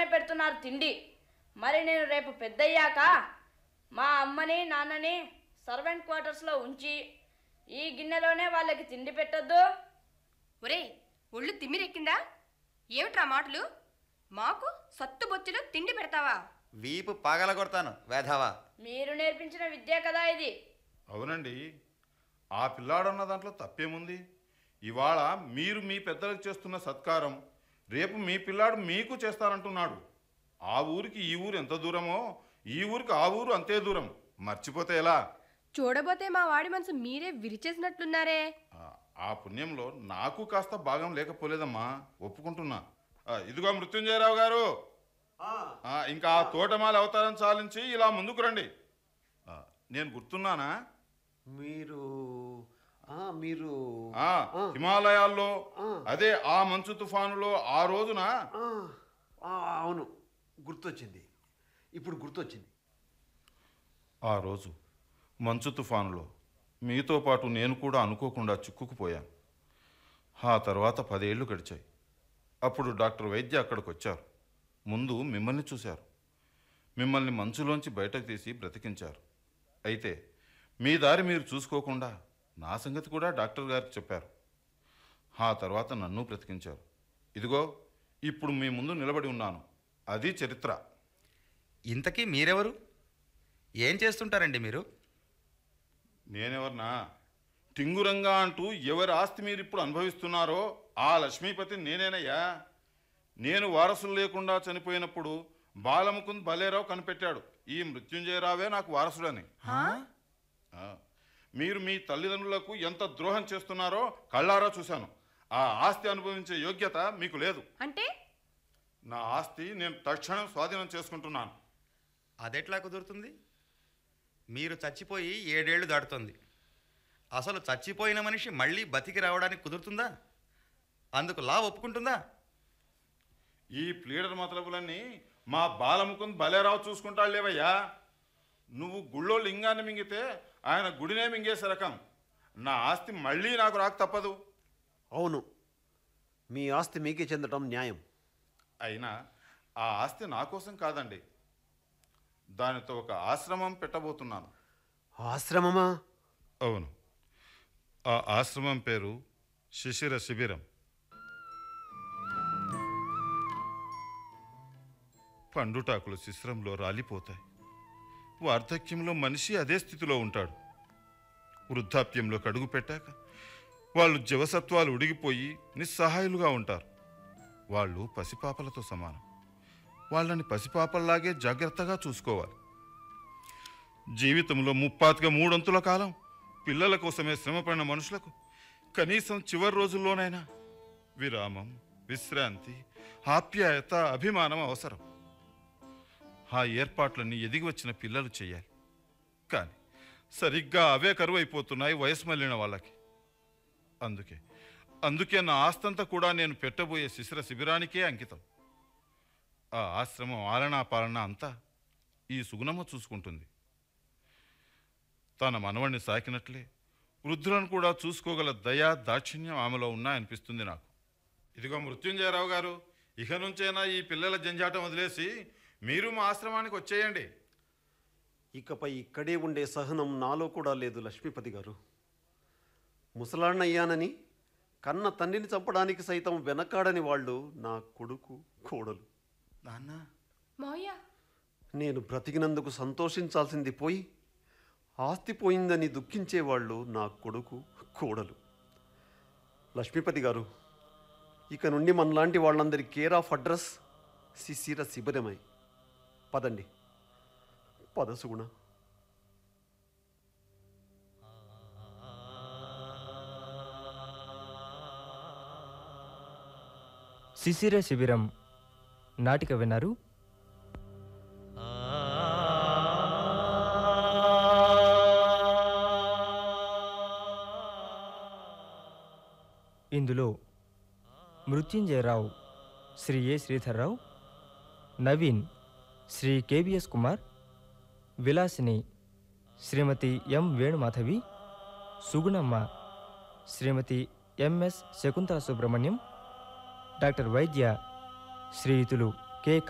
ఇంట్లోనే పెడుతున్నారు తిండి మరి నేను రేపు పెద్దయ్యాక మా అమ్మని నాన్నని సర్వెంట్ క్వార్టర్స్లో ఉంచి ఈ గిన్నెలోనే వాళ్ళకి తిండి పెట్టొద్దు ఒరేయ్ ఒళ్ళు తిమ్మిరెక్కిందా ఏమిట్రా మాటలు మాకు సత్తు బొత్తిలో తిండి పెడతావా వీపు పగల కొడతాను వేధవా మీరు నేర్పించిన విద్య కదా ఇది అవునండి ఆ పిల్లాడన్న దాంట్లో తప్పేముంది ఇవాళ మీరు మీ పెద్దలకు చేస్తున్న సత్కారం రేపు మీ పిల్లాడు మీకు చేస్తానంటున్నాడు ఆ ఊరికి ఈ ఊరు ఎంత దూరమో ఈ ఊరికి ఆ ఊరు అంతే దూరం మర్చిపోతే ఎలా చూడబోతే మా వాడి మనసు మీరే విరిచేసినట్లున్నారే ఆ- ఆ పుణ్యంలో నాకు కాస్త భాగం లేకపోలేదమ్మా ఒప్పుకుంటున్నా ఆ, ఇదిగో మృత్యుంజయరావు గారు ఆ, ఇంకా ఆ తోటమాల అవతారం చాలించి ఇలా ముందుకు రండి ఆ, నేను గుర్తున్నానా మీరు ఆ, మీరు ఆ ఆ. హిమాలయాల్లో ఆ. అదే ఆ మంచు తుఫానులో ఆ రోజున ఆ, ఆ, అవును గుర్తొచ్చింది ఇప్పుడు గుర్తొచ్చింది ఆ రోజు మంచు తుఫానులో మీతో పాటు నేను కూడా అనుకోకుండా చిక్కుకుపోయాను ఆ తర్వాత పదేళ్లు గడిచాయి అప్పుడు డాక్టర్ వైద్య అక్కడికి వచ్చారు ముందు మిమ్మల్ని చూశారు మిమ్మల్ని మంచులోంచి బయటకు తీసి బ్రతికించారు అయితే మీ దారి మీరు చూసుకోకుండా నా సంగతి కూడా డాక్టర్ గారికి చెప్పారు ఆ తర్వాత నన్ను బ్రతికించారు ఇదిగో ఇప్పుడు మీ ముందు నిలబడి ఉన్నాను అది చరిత్ర ఇంతకీ మీరెవరు ఏం చేస్తుంటారండి మీరు నేనెవర్నా టింగురంగా అంటూ ఎవరి ఆస్తి మీరు ఇప్పుడు అనుభవిస్తున్నారో ఆ లక్ష్మీపతి నేనేనయ్యా నేను వారసులు లేకుండా చనిపోయినప్పుడు బాలముకుంద్ బలేరావు కనిపెట్టాడు ఈ మృత్యుంజయరావే నాకు వారసుడని ఆ, మీరు మీ తల్లిదండ్రులకు ఎంత ద్రోహం చేస్తున్నారో కళ్ళారా చూశాను ఆ ఆస్తి అనుభవించే యోగ్యత మీకు లేదు అంటే నా ఆస్తి నేను తక్షణం స్వాధీనం చేసుకుంటున్నాను అదెట్లా కుదురుతుంది మీరు చచ్చిపోయి ఏడేళ్లు దాటుతుంది అసలు చచ్చిపోయిన మనిషి మళ్ళీ బతికి రావడానికి కుదురుతుందా అందుకు లా ఒప్పుకుంటుందా ఈ ప్లీడర్ మతలబులన్నీ మా బాలముకుంద్ బలేరావు చూసుకుంటాడు లేవయ్యా నువ్వు గుళ్ళో లింగాన్ని మింగితే ఆయన గుడినే మింగేసే రకం నా ఆస్తి మళ్ళీ నాకు రాక తప్పదు అవును మీ ఆస్తి మీకే చెందటం న్యాయం అయినా ఆ ఆస్తి నా కోసం కాదండి దానితో ఒక ఆశ్రమం పెట్టబోతున్నాను ఆశ్రమమా అవును ఆ ఆశ్రమం పేరు శిశిర శిబిరం పండుటాకులు శిశిరంలో రాలిపోతాయి వార్ధక్యంలో మనిషి అదే స్థితిలో ఉంటాడు వృద్ధాప్యంలో కడుగు పెట్టాక వాళ్ళు జవసత్వాలు ఉడిగిపోయి నిస్సహాయులుగా ఉంటారు వాళ్ళు పసిపాపలతో సమానం వాళ్ళని పసిపాపల్లాగే జాగ్రత్తగా చూసుకోవాలి జీవితంలో ముప్పాతిక మూడొంతుల కాలం పిల్లల కోసమే శ్రమపడిన మనుషులకు కనీసం చివరి రోజుల్లోనైనా విరామం విశ్రాంతి ఆప్యాయత అభిమానం అవసరం ఆ ఏర్పాట్లన్నీ ఎదిగి వచ్చిన పిల్లలు చేయాలి కానీ సరిగ్గా అవే కరువు అయిపోతున్నాయి వయసు మళ్ళిన వాళ్ళకి అందుకే అందుకే నా ఆస్తంతా కూడా నేను పెట్టబోయే శిశిర శిబిరానికే అంకితం ఆ ఆశ్రమం ఆలనా పాలన అంతా ఈ సుగుణమ్మ చూసుకుంటుంది తన మనవణ్ణి సాకినట్లే వృద్ధులను కూడా చూసుకోగల దయా దాక్షిణ్యం ఆమెలో ఉన్నాయనిపిస్తుంది నాకు ఇదిగో మృత్యుంజయరావు గారు ఇక నుంచైనా ఈ పిల్లల జంజాటం వదిలేసి మీరు మా ఆశ్రమానికి వచ్చేయండి ఇకపై ఇక్కడే ఉండే సహనం నాలో కూడా లేదు లక్ష్మీపతి గారు ముసలాన్నయ్యానని కన్న తండ్రిని చంపడానికి సైతం వెనకాడని వాళ్ళు నా కొడుకు కోడలు నాన్న మావయ్య నేను బ్రతికినందుకు సంతోషించాల్సింది పోయి ఆస్తి పోయిందని దుఃఖించేవాళ్ళు నా కొడుకు కోడలు లక్ష్మీపతి గారు ఇక నుండి మనలాంటి వాళ్ళందరి కేర్ ఆఫ్ అడ్రస్ శిశిర శిబిరమై పదండి పద సుగుణ శిశిర శిబిరం నాటిక విన్నారు ఇందులో Mrutyunjayarao Shri A Sridharrao Naveen Shri KBS Kumar Vilasini Shrimati M Venumadhavi Sugunamma Shrimati MS Shakuntala Subrahmanyam doctor వైద్య శ్రీయుతులు కె